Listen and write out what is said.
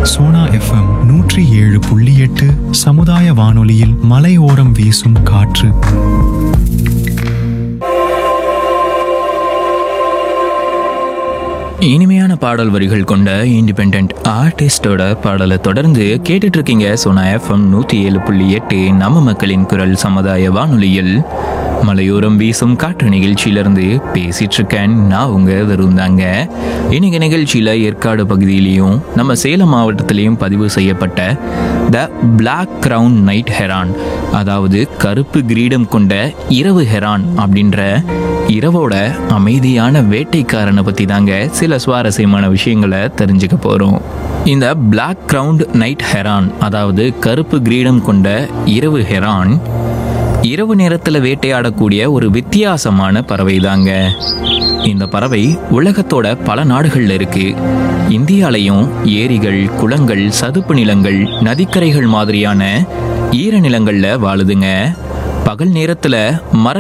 Sona FM நூற்றி ஏழு புள்ளி எட்டு சமுதாய வானொலியில் மலையோரம் வீசும் காற்று இனிமையான பாடல் வரிகள் கொண்ட இண்டிபெண்ட் ஆர்டிஸ்டோட பாடலை தொடர்ந்து கேட்டுட்டு இருக்கீங்க சோனா எஃப்எம் நூற்றி ஏழு புள்ளி எட்டு நம்ம மக்களின் குரல் சமுதாய வானொலியில் மலையோரம் வீசும் காற்று நிகழ்ச்சியிலிருந்து பேசிட்டு இருக்கேன் நான் உங்க விருந்தாங்க இன்னைக்கு நிகழ்ச்சியில ஏற்காடு பகுதியிலையும் நம்ம சேலம் மாவட்டத்திலையும் பதிவு செய்யப்பட்ட the black crowned night heron அதாவது கருப்பு கிரீடம் கொண்ட இரவு ஹெரான் அப்படின்ற இரவோட அமைதியான வேட்டைக்காரனை பத்தி தாங்க சில சுவாரஸ்யமான விஷயங்களை தெரிஞ்சுக்க போறோம் இந்த பிளாக் கிரவுண்ட் நைட் ஹெரான் அதாவது கருப்பு கிரீடம் கொண்ட இரவு ஹெரான் இரவு நேரத்தில் வேட்டையாடக்கூடிய ஒரு வித்தியாசமான பறவை தாங்க இந்த பறவை உலகத்தோட பல நாடுகள்ல இருக்கு இந்தியாலையும் ஏரிகள் குளங்கள் சதுப்பு நிலங்கள் நதிக்கரைகள் மாதிரியான ஈரநிலங்கள்ல வாழுதுங்க பகல் நேரத்துல மர